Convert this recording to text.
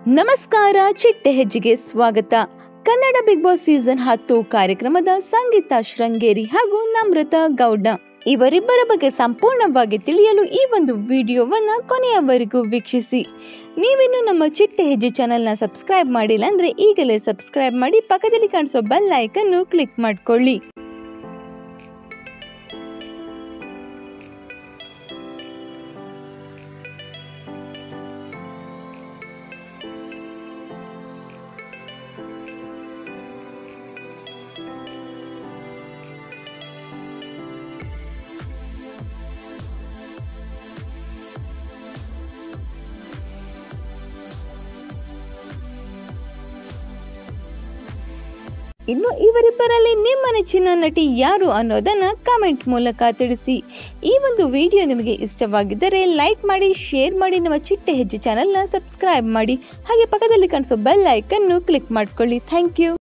ನಮಸ್ಕಾರ ಚಿಟ್ಟೆ ಹೆಜ್ಜೆಗೆ ಸ್ವಾಗತ ಕನ್ನಡ ಬಿಗ್ ಬಾಸ್ ಸೀಸನ್ ಹತ್ತು ಕಾರ್ಯಕ್ರಮದ ಸಂಗೀತ ಶೃಂಗೇರಿ ಹಾಗೂ ನಮ್ರತ ಗೌಡ ಇವರಿಬ್ಬರ ಬಗ್ಗೆ ಸಂಪೂರ್ಣವಾಗಿ ತಿಳಿಯಲು ಈ ಒಂದು ವಿಡಿಯೋವನ್ನ ಕೊನೆಯವರೆಗೂ ವೀಕ್ಷಿಸಿ ನೀವಿನ್ನು ನಮ್ಮ ಚಿಟ್ಟೆ ಹೆಜ್ಜೆ ಚಾನೆಲ್ನ ಸಬ್ಸ್ಕ್ರೈಬ್ ಮಾಡಿಲ್ಲ ಅಂದ್ರೆ ಈಗಲೇ ಸಬ್ಸ್ಕ್ರೈಬ್ ಮಾಡಿ ಪಕ್ಕದಲ್ಲಿ ಕಾಣಿಸೋ ಬೆಲ್ ಐಕನ್ನು ಕ್ಲಿಕ್ ಮಾಡ್ಕೊಳ್ಳಿ ಇನ್ನು ಇವರಿಬ್ಬರಲ್ಲಿ ನಿಮ್ಮ ನೆಚ್ಚಿನ ನಟಿ ಯಾರು ಅನ್ನೋದನ್ನ ಕಮೆಂಟ್ ಮೂಲಕ ತಿಳಿಸಿ ಈ ಒಂದು ವಿಡಿಯೋ ನಿಮಗೆ ಇಷ್ಟವಾಗಿದ್ದರೆ ಲೈಕ್ ಮಾಡಿ ಶೇರ್ ಮಾಡಿ ನಮ್ಮ ಚಿಟ್ಟೆ ಹೆಜ್ಜೆ ಚಾನೆಲ್ನ ಸಬ್ಸ್ಕ್ರೈಬ್ ಮಾಡಿ ಹಾಗೆ ಪಕ್ಕದಲ್ಲಿ ಕಾಣಿಸೋ ಬೆಲ್ ಐಕನ್ನು ಕ್ಲಿಕ್ ಮಾಡ್ಕೊಳ್ಳಿ ಥ್ಯಾಂಕ್ ಯು